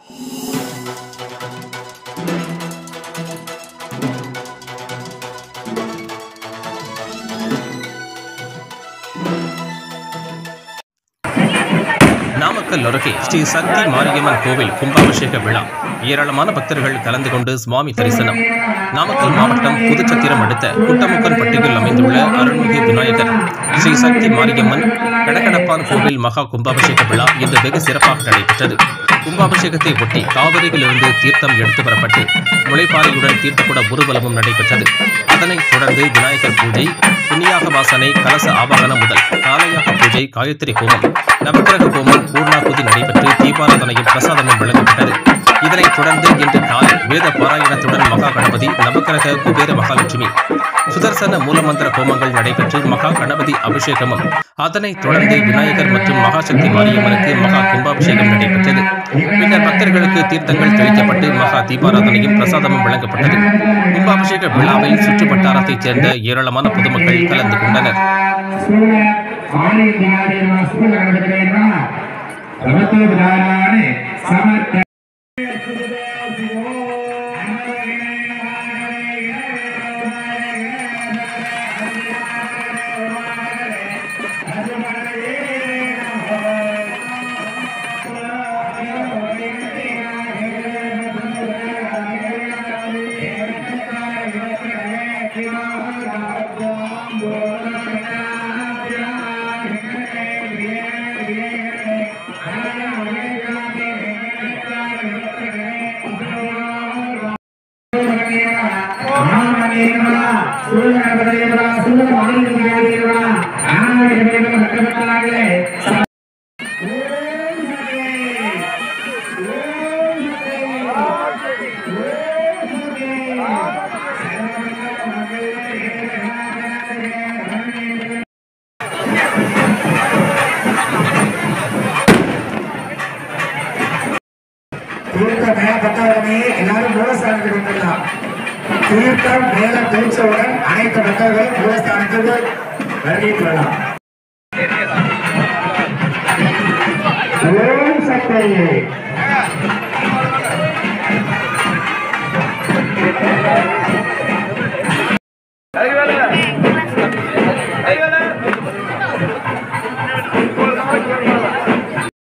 நாமக்கல் அருகே ஸ்ரீ சக்தி மாரியம்மன் கோவில் கும்பாபிஷேக விழா ஏராளமான பக்தர்கள் கலந்து கொண்டு சுவாமி தரிசனம் நாமக்கல் மாவட்டம் புதுச்சத்திரம் அடுத்த குட்டமுக்கன் பட்டியில் அமைந்துள்ள அருள்மிகு விநாயகர் ஸ்ரீ சக்தி மாரியம்மன் கடகடப்பான் கோவில் மகா கும்பாபிஷேக விழா இன்று வெகு சிறப்பாக நடைபெற்றது கும்பாபிஷேகத்தை ஒட்டி காவிரியிலிருந்து தீர்த்தம் எடுத்து வரப்பட்டு முளைப்பாறையுடன் தீர்த்தக்குட ஊர்வலமும் நடைபெற்றது அதனைத் தொடர்ந்து விநாயகர் பூஜை புண்ணியாக வாசனை கலச ஆவாகனம் முதல் காலையாக பூஜை காயத்ரி ஹோமம் நவக்கிரக ஹோமம் பூர்ணாகுதி நடைபெற்று தீபாராதனையும் பிரசாதமும் வழங்கப்பட்டது இதனைத் தொடர்ந்து இன்று காலை வேத பாராயணத்துடன் மகா கணபதி நவக்கிரக குபேர மகாலட்சுமி சுதர்சன மூலமந்திர ஹோமங்கள் நடைபெற்று மகா கணபதி அபிஷேகமும் அதனைத் தொடர்ந்து விநாயகர் மற்றும் மகாசக்தி மாரியம்மனுக்கு மகா கும்பாபிஷேகம் நடைபெற்றது பின்னர் பக்தர்களுக்கு தீர்த்தங்கள் தெளிக்கப்பட்டு மகா தீபாராதனையும் பிரசாதமும் வழங்கப்பட்டது கும்பாபிஷேக விழாவில் சுற்று வட்டாரத்தைச் சேர்ந்த ஏராளமான பொதுமக்கள் கலந்து கொண்டனர் సమర్థ தீர்த்தம் மேல பட்டவுடனே எல்லாரும் மூலஸ்தானத்துக்கு வந்துடலாம் தீர்த்தம் மேல தெளிச்சவுடன் அனைத்து பக்தர்களும் மூலஸ்தானத்துக்கு வருகை கொள்ளலாம்